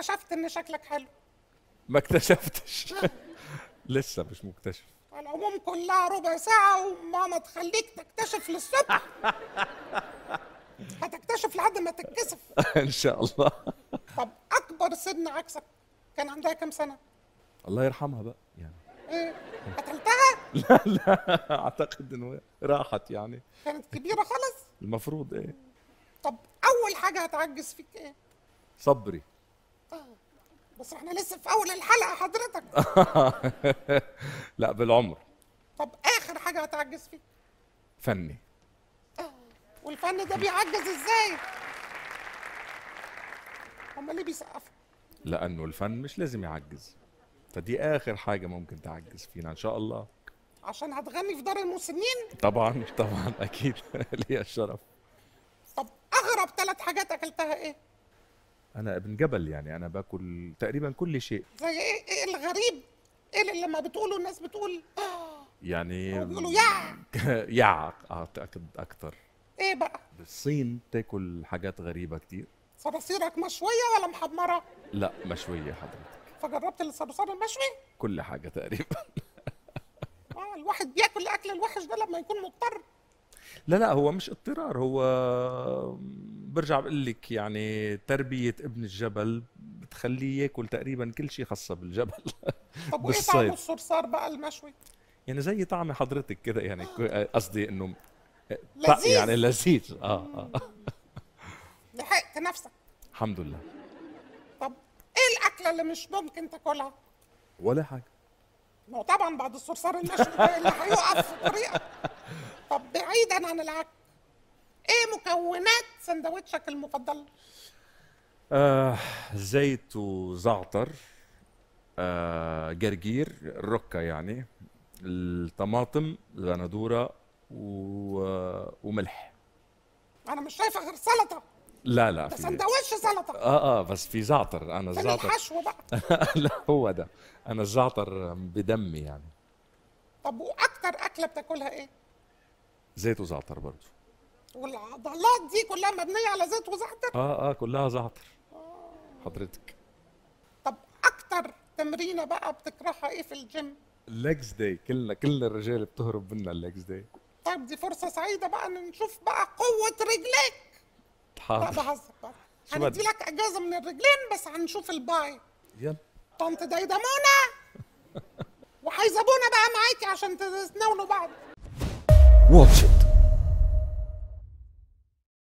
اكتشفت ان شكلك حلو ما اكتشفتش لسه مش مكتشف على العموم كلها ربع ساعة وماما تخليك تكتشف للصبح هتكتشف لحد ما تتكسف ان شاء الله طب اكبر سن عكسك كان عندها كام سنة؟ الله يرحمها بقى يعني ايه قتلتها؟ اعتقد انه راحت يعني كانت كبيرة خالص؟ المفروض ايه طب اول حاجة هتعجز فيك ايه؟ صبري بس احنا لسه في اول الحلقة حضرتك لا بالعمر طب اخر حاجة هتعجز فيك فني والفن ده بيعجز ازاي؟ هما ليه بيسقفوا؟ لانه الفن مش لازم يعجز فدي اخر حاجه ممكن تعجز فينا ان شاء الله عشان هتغني في دار المسنين؟ طبعا طبعا اكيد لي الشرف طب اغرب ثلاث حاجات اكلتها ايه؟ انا ابن جبل يعني انا باكل تقريبا كل شيء زي ايه ايه الغريب؟ ايه اللي لما بتقوله الناس بتقول آه يعني بيقولوا يع يع اعتقد اكثر ايه بقى؟ بالصين تاكل حاجات غريبه كتير صراصيرك مشوية ولا محمرة؟ لا مشويه حضرتك فجربت الصرصار المشوي؟ كل حاجه تقريبا اه الواحد بياكل الاكل الوحش ده لما يكون مضطر لا لا هو مش اضطرار هو برجع بقول لك يعني تربيه ابن الجبل بتخليه ياكل تقريبا كل شيء خاصه بالجبل طب وايه بالصيد. طعم الصرصار بقى المشوي؟ يعني زي طعم حضرتك كده يعني ك- قصدي انه لذيذ. يعني لذيذ اه اه لحقت نفسك الحمد لله طب ايه الاكله اللي مش ممكن تاكلها؟ ولا حاجه ما هو طبعا بعد الصرصار المشوي ده اللي هيقف في الطريق طب بعيدا عن العك ايه مكونات سندوتشك المفضل؟ آه زيت وزعتر آه جرجير الركة يعني الطماطم البندورة و... وملح انا مش شايفه غير سلطه لا لا ده في سندوتش سلطه اه اه بس في زعتر انا فين الزعتر الحشو بقى لا هو ده انا الزعتر بدمي يعني طب واكتر اكله بتاكلها ايه؟ زيت وزعتر برضو والعضلات دي كلها مبنيه على زيت وزعتر اه اه كلها زعتر حضرتك طب اكتر تمرينه بقى بتكرهها ايه في الجيم؟ الليجز داي كلنا كلنا الرجال بتهرب منا الليجز داي طيب دي فرصه سعيده بقى ان نشوف بقى قوه رجليك لا حاضر بهزر بقى شو هندي بدك؟ لك اجازه من الرجلين بس هنشوف الباي يلا طنط ديدمونه وحيزبونه بقى معاكي عشان تتناولوا بعض Watch